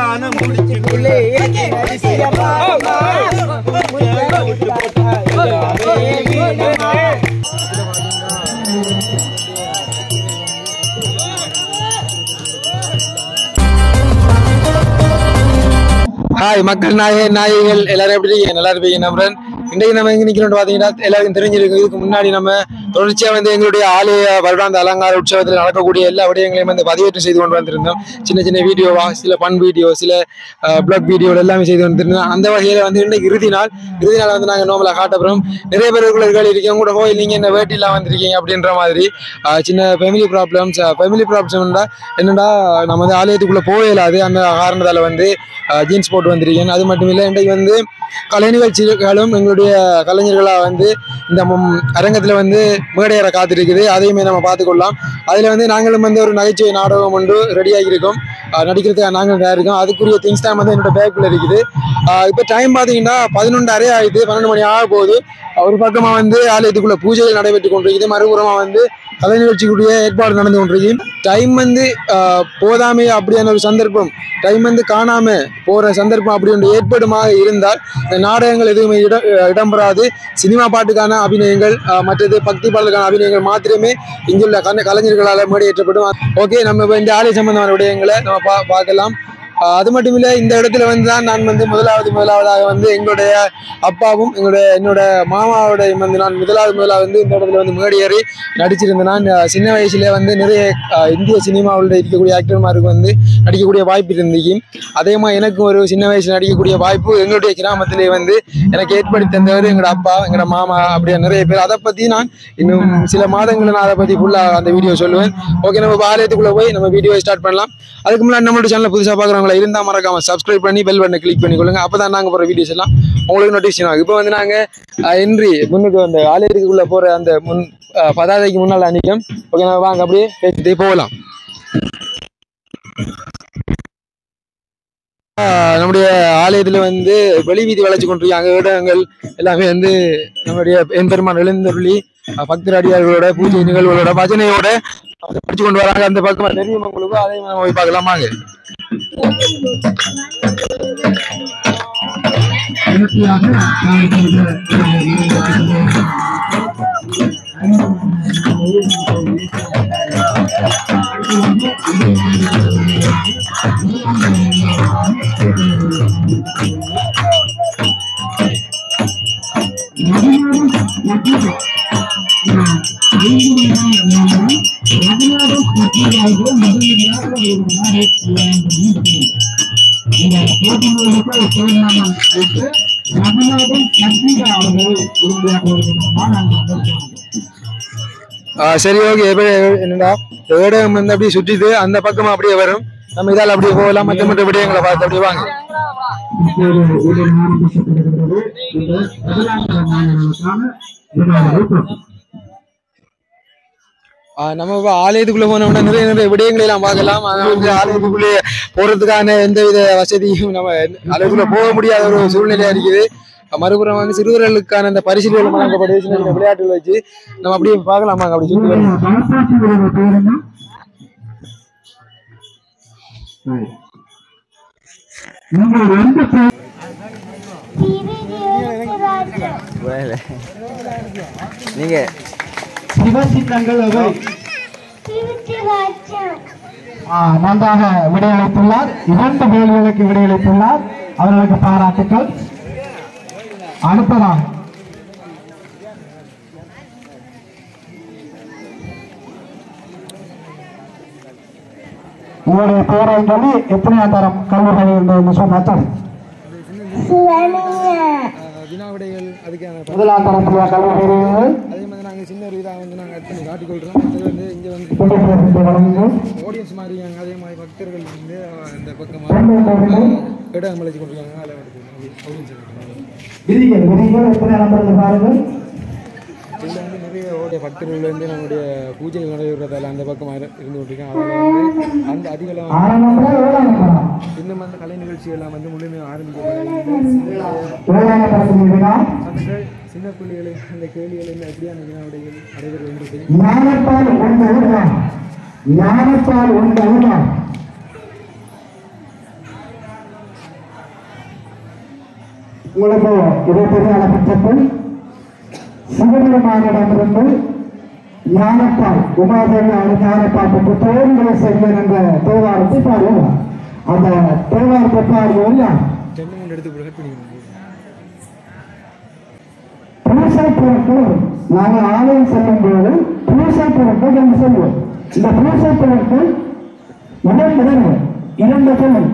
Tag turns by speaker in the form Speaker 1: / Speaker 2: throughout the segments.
Speaker 1: கல்யாண முடிச்சுக்குள்ளே
Speaker 2: ஹாய் மக்கள் நாய நாயகள் எல்லாரும் எப்படி இருக்கீங்க நல்லா இருப்பீங்க நம்புறேன் இன்றைக்கு நம்ம எங்க நிக்கிறோம் பாத்தீங்கன்னா எல்லாருக்கும் தெரிஞ்சிருக்கும் இதுக்கு முன்னாடி நம்ம தொடர்ச்சியா வந்து எங்களுடைய ஆலய வருடாந்த அலங்கார உற்சவத்தில் நடக்கக்கூடிய எல்லா விடயங்களையும் வந்து பதிவேற்றம் செய்து கொண்டு வந்திருந்தோம் சின்ன சின்ன வீடியோவா சில பண் வீடியோ சில பிளாக் வீடியோ எல்லாமே செய்து வந்திருந்தோம் அந்த வகையில வந்து இன்றைக்கு இறுதி நாள் இறுதி நாள் வந்து நாங்க நோமலா காட்டப்புறம் நிறைய பேருக்குள்ள இருக்கீங்க கூட கோயில் நீங்க என்ன வேட்டிலாம் வந்திருக்கீங்க அப்படின்ற மாதிரி ஆஹ் சின்ன ஃபேமிலி ப்ராப்ளம்ஸ் ஃபேமிலி ப்ராப்ளம்னா என்னடா நம்ம வந்து ஆலயத்துக்குள்ள போக இயலாது அந்த காரணத்தால வந்து ஜீன்ஸ் போட்டு வந்திருக்கேன் அது மட்டும் இல்லை இன்றைக்கு வந்து கலை நிகழ்ச்சிகளும் எங்களுடைய கலைஞர்களாக வந்து இந்த ம- அரங்கத்துல வந்து மேடையேற காத்திருக்குது அதையுமே நம்ம பார்த்துக்கொள்ளலாம் அதுல வந்து நாங்களும் வந்து ஒரு நகைச்சுவை நாடகம் ஒன்று ரெடியாகி இருக்கோம் ஆஹ் நடிக்கிறதுக்கு நாங்கள் தயார் இருக்கோம் அதுக்குரிய திங்ஸ் தான் வந்து என்னோட பேக்குள்ள இருக்குது ஆஹ் இப்போ டைம் பார்த்தீங்கன்னா பதினொன்று அரை ஆயிடுது பன்னெண்டு மணி ஆக போகுது ஒரு பக்கமா வந்து ஆலயத்துக்குள்ள பூஜைகள் நடைபெற்று கொண்டிருக்குது மறுபுறமா வந்து கலை நிகழ்ச்சிக்குரிய ஏற்பாடு நடந்து கொண்டிருக்கு டைம் வந்து ஆஹ், போதாமே அப்படியான ஒரு சந்தர்ப்பம் டைம் வந்து காணாம போற சந்தர்ப்பம் அப்படி ஒன்று ஏற்படுமாக இருந்தால் இந்த நாடகங்கள் எதுவுமே இட இடம்பெறாது சினிமா பாட்டுக்கான அபிநயங்கள் ஆஹ், மற்றது பக்தி பாடலுக்கான அபிநயங்கள் மாத்திரமே இங்குள்ள கண்ண கலைஞர்களால் மேடையேற்றப்படும் ஓகே நம்ம இப்போ இந்த ஆலய சம்பந்தமான விடயங்களை நம்ம பா பார்க்கலாம் ஆஹ், அது மட்டும் இல்லை இந்த இடத்துல வந்து தான் நான் வந்து முதலாவது முதலாவதாக வந்து எங்களுடைய அப்பாவும் எங்களுடைய என்னோட மாமாவோட வந்து நான் முதலாவது முதலாவது வந்து இந்த இடத்துல வந்து மேடையேறி நடிச்சிருந்தேன் நான் ஆஹ், சின்ன வயசுல வந்து நிறைய ஆஹ், இந்திய சினிமாவில் இருக்கக்கூடிய ஆக்டர்மாருக்கு வந்து நடிக்கக்கூடிய வாய்ப்பு இருந்துச்சு அதே மாதிரி எனக்கு ஒரு சின்ன வயசுல நடிக்கக்கூடிய வாய்ப்பு எங்களுடைய கிராமத்திலே வந்து எனக்கு ஏற்படுத்தி தந்தவர் எங்களோட அப்பா எங்களோட மாமா அப்படியே நிறைய பேர் அதை பத்தி நான் இன்னும் சில மாதங்களில் நான் அதை பத்தி ஃபுல்லா அந்த வீடியோ சொல்லுவேன் ஓகே நம்ம ஆலயத்துக்குள்ள போய் நம்ம வீடியோ ஸ்டார்ட் பண்ணலாம் அதுக்கு முன்னாடி நம்மளோட சேனல் புதுசாக பார்க்குறவங்களா இருந்தால் மறக்காம சப்ஸ்கிரைப் பண்ணி பெல் பட்டனை கிளிக் பண்ணிக்கொள்ளுங்க அப்போ தான் நாங்கள் போகிற வீடியோஸ் எல்லாம் உங்களுக்கு நோட்டிஃபிகேஷன் ஆகும் இப்போ வந்து நாங்கள் என்ட்ரி முன்னுக்கு அந்த ஆலயத்துக்குள்ளே போகிற அந்த முன் அஹ், பதாதைக்கு முன்னால் நிற்கும் ஓகே நம்ம வாங்க அப்படியே பேசிட்டே போகலாம் ஆஹ் நம்முடைய ஆலயத்துல வந்து வெளி வீதி வளைச்சு கொண்டிருக்காங்க இடங்கள் எல்லாமே வந்து நம்மளுடைய எம்பெருமான் எழுந்தருளி அஹ் பக்தர் அடியார்களோட பூஜை நிகழ்வுகளோட பஜனையோட அதை படிச்சு கொண்டு வராங்க அந்த பக்கமா தெரியும் உங்களுக்கு அதையும் நம்ம போய் பார்க்கலாமாங்க ஆஹ் சரி ஓகே என்னடா இடம் வந்து அப்படியே சுற்றிட்டு அந்த பக்கமா அப்படியே வரும் நம்ம இதால அப்படியே போகலாம் மற்ற மற்ற விடயங்களை பார்த்து அப்படியே வாங்க ஆஹ் நம்ம இப்ப ஆலயத்துக்குள்ள போனோம்னா நிறைய நிறைய விடயங்களை எல்லாம் பார்க்கலாம் ஆனா வந்து ஆலயத்துக்குள்ளே போறதுக்கான எந்தவித வசதியும் நம்ம ஆலயத்துக்குள்ள போக முடியாத ஒரு சூழ்நிலையா இருக்குது மறுபுறம் வந்து சிறுவர்களுக்கான அந்த பரிசுகள் வழங்கப்படுது சின்ன சின்ன விளையாட்டுகள் வச்சு நம்ம அப்படியே பார்க்கலாமாங்க அப்படி சுற்றி வருவோம்.
Speaker 3: நீங்க
Speaker 4: சிவசின்னங்கள் அவை ஆ, நன்றாக விடையளித்துள்ளார் இரண்டு கேள்விகளுக்கு விடையளித்துள்ளார் அவர்களுக்கு பாராட்டுக்கள் அடுத்ததாக உங்களுடைய பேரை சொல்லி எத்தனையாம் தரம் கல்லூரி என்று சொன்னார்கள்
Speaker 2: வினா விடைகள் அதுக்கான
Speaker 4: முதலாம் தரத்தில் கல்லூரிகள்
Speaker 2: அதே மாதிரி நாங்கள் சின்ன ஒரு இதாக வந்து நாங்கள் பண்ணி காட்டிக்கொள்கிறோம் அது வந்து இங்கே வந்து
Speaker 4: வழங்குங்கள்
Speaker 2: ஆடியன்ஸ் மாதிரி இருக்காங்க அதே மாதிரி பக்தர்கள் வந்து அஹ், இந்த பக்கமாக இடம் அழைச்சி கொண்டிருக்காங்க அதில் ஆடியன்ஸ் இருக்காங்க
Speaker 4: விதிகள் விதிகள் எத்தனை நம்பர்கள் பாருங்கள்
Speaker 2: இதில் வந்து நிறைய ஓடிய பக்தர்கள் வந்து நம்மளுடைய பூஜைகள் நடைபெறதால அந்த பக்கமாக இரு- இருந்து கொண்டிருக்காங்க அதில் வந்து அந்த அதிகளவு
Speaker 4: ஆறாம் நம்பரா ஏழாம் நம்பரா
Speaker 2: இன்னும் அந்த கலை நிகழ்ச்சிகள்லாம் வந்து முழுமையாக ஆரம்பிக்கப்படவில்லை
Speaker 4: ஏழாம் நம்பரத்தில் வினா
Speaker 2: அந்த சின்ன பிள்ளைகளை அந்த கேள்விகள் என்ன எப்படியான வினாவிடைகள் நடைபெறுகின்றது
Speaker 4: ஞானத்தால் உண்ட உருவா ஞானத்தால் உண்ட உருவா உங்களுக்கு இருபத்தொரு பட்சத்தில் சிவபெருமானிடமிருந்து ஞானப்பால் உமாதேவி அவர் ஞானப்பால் பெற்று தோல்வியை செய்வேன் என்ற தேவாரத்தை பாடுவார் அந்த தேவாரத்தை பாடுவோம் யார் பூசை பொருட்கள் நாங்கள் ஆலயம் செல்லும் போது பூசை பொருட்கள் என்று சொல்வோம் இந்த பூசை பொருட்கள் முதல் முதல் இரண்டு சொல்லும்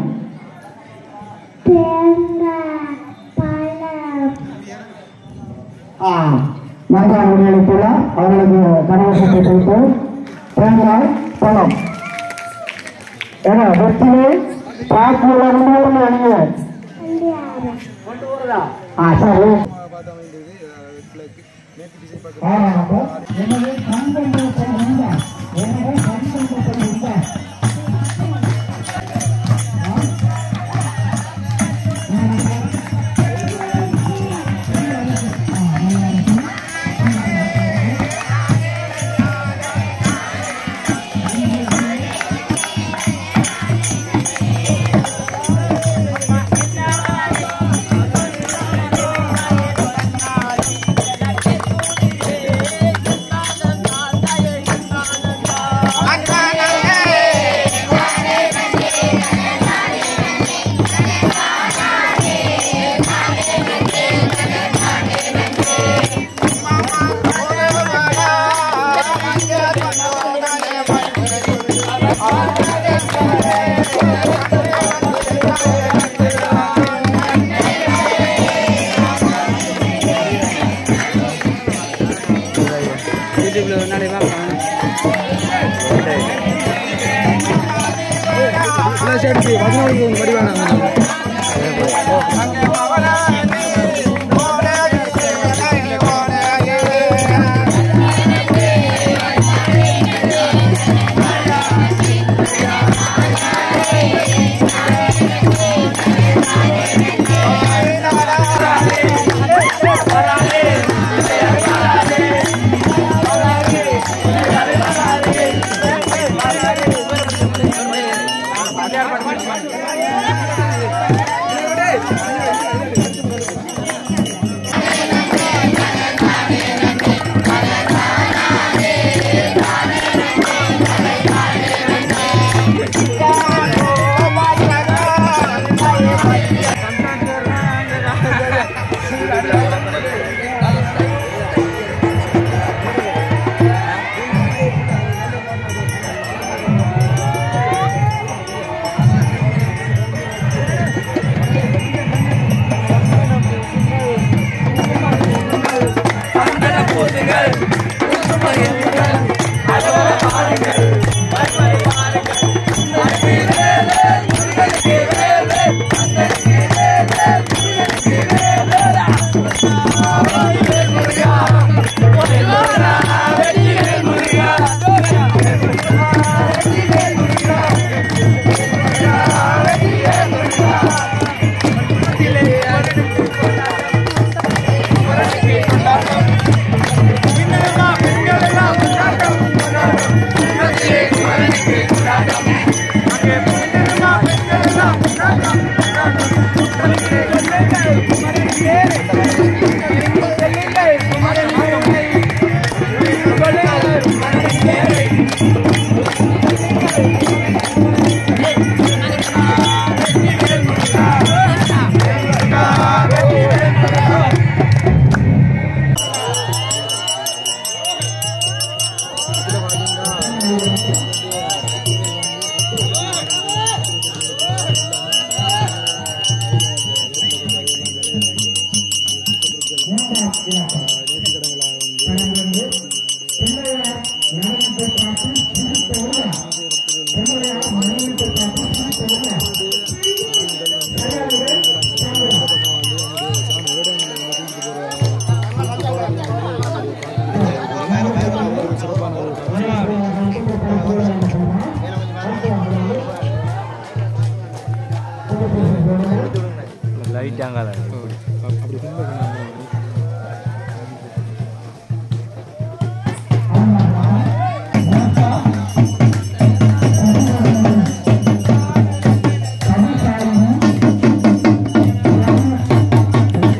Speaker 1: தேங்காய் பழம்
Speaker 4: ஆ, நன்றாக உரையளித்துள்ளார் அவர்களுக்கு கனவசத்தை கொடுத்தோம் தேங்காய் பழம் ஏன்னா வெற்றிலை பாக்குள்ள முன்னோர்கள் அணிங்க
Speaker 1: அண்டியாரம்
Speaker 4: ஆ சரி ஆ, அப்போ எனவே கண்கண்டத்தில் உண்டா எனவே கண்கண்டத்தில் உண்டா
Speaker 3: யூடியூப்ல ஒரு நாளைக்கு பார்க்கலாம் லைட் அங்கால
Speaker 4: ஆ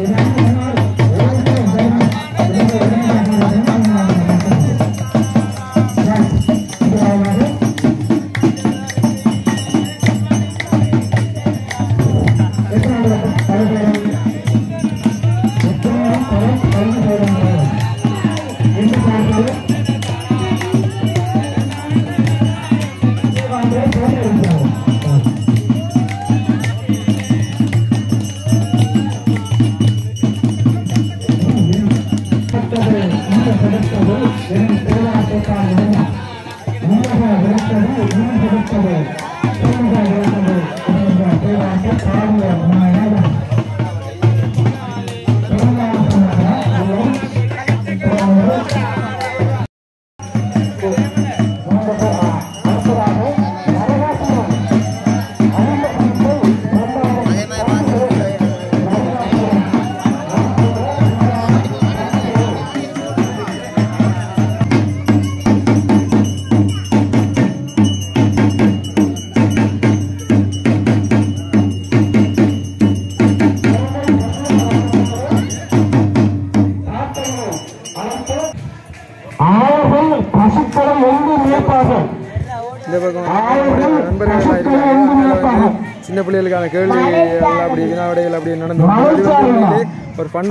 Speaker 2: பிள்ளைகளுக்கான கேள்வி எல்லாம் அப்படி வினாவிடைகள் அப்படி நடந்து கொண்டிருக்கு. ஒரு பண்ண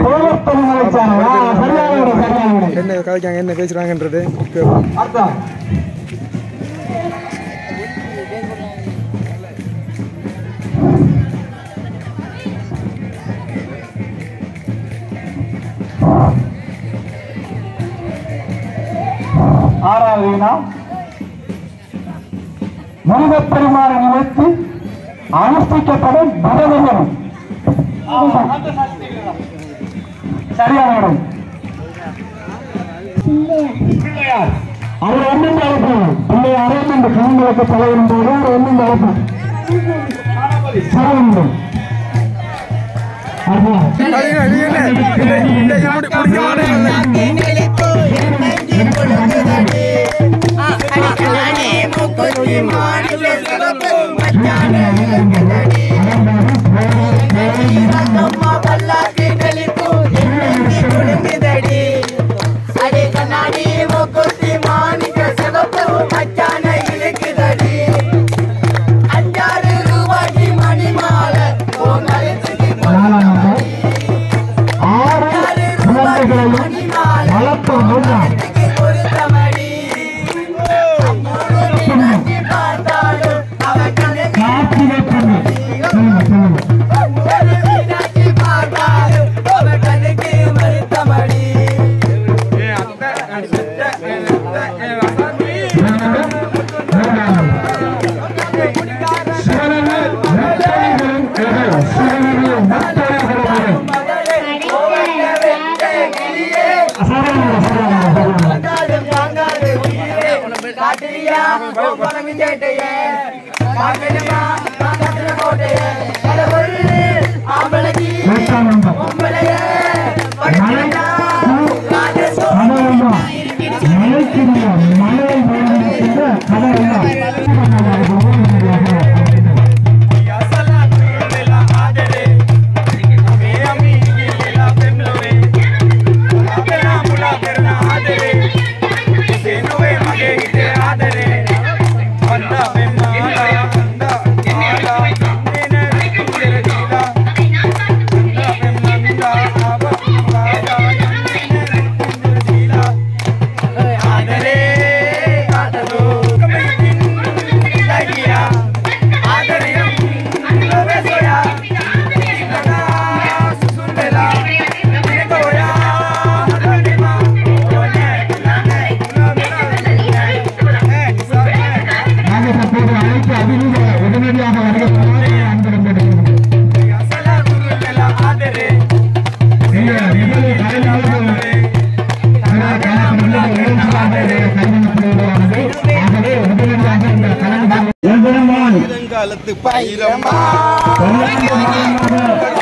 Speaker 2: என்ன கதைக்காங்க என்ன பேசுறாங்கன்றது கேட்போம்.
Speaker 4: அர்த்தம் ஆறாவது வினா முருகப்பெருமான நிலைத்து அனுஷ்டிக்கப்படும் பரதம் சரியான இடம் பிள்ளையார் அவர் ஒன்றும் அழைப்பார் பிள்ளையாரே இந்த குழந்தைகளுக்கு தலைவரும் போது அவர் ஒன்றும் அழைப்பார் சரவணன்
Speaker 2: அது என்ன, இது என்ன? இந்த- இந்த இது முடி- முடிக்க மாட்டேங்குது.
Speaker 4: ஆறு குழந்தைகளையும் வளர்ப்போம் மூன்றாம் கார்த்திகை பொண்ணு சொல்லுங்க சொல்லுங்க சிவனர்கள் முத்தொழில்களும் எதிர். சிவனர்கள் முத்தொழில்களும் எதிர். சரவணன், சரவணன், சரவணன். வேட்டாளம்பம். மலை கதவெல்லாம் மலைக்குரிய மலை வேண்டுகின்ற கதவெல்லாம் நாங்கள் தற்போது அழைத்து அதிக உடனடியாக வருகிறார் அன்புடன் கேட்டுக்கொள்கிறோம். இந்த நிகழ்வு கலைஞர்கள் பிற கலைஞர்கள் நிகழ்ச்சியாக கைவிடப்படுவதானது. ஆகவே உடனடியாக இந்த கலைஞர்கள் எம்பெருமான்
Speaker 5: காலத்து பயிரம்மா
Speaker 4: பல்லாண்டு காலமாக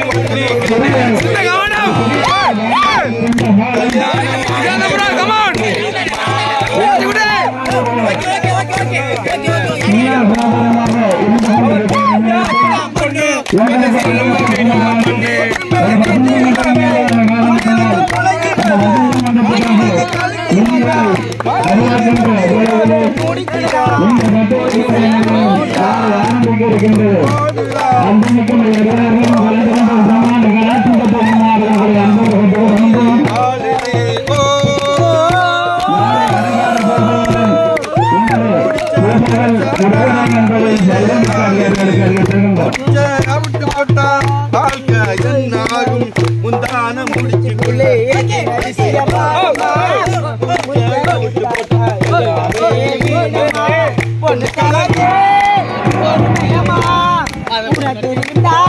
Speaker 5: விட்டு போட்டா வாழ்க்கை என்னாகும் முந்தான முடிச்சுக்குள்ளே
Speaker 6: பொண்ணு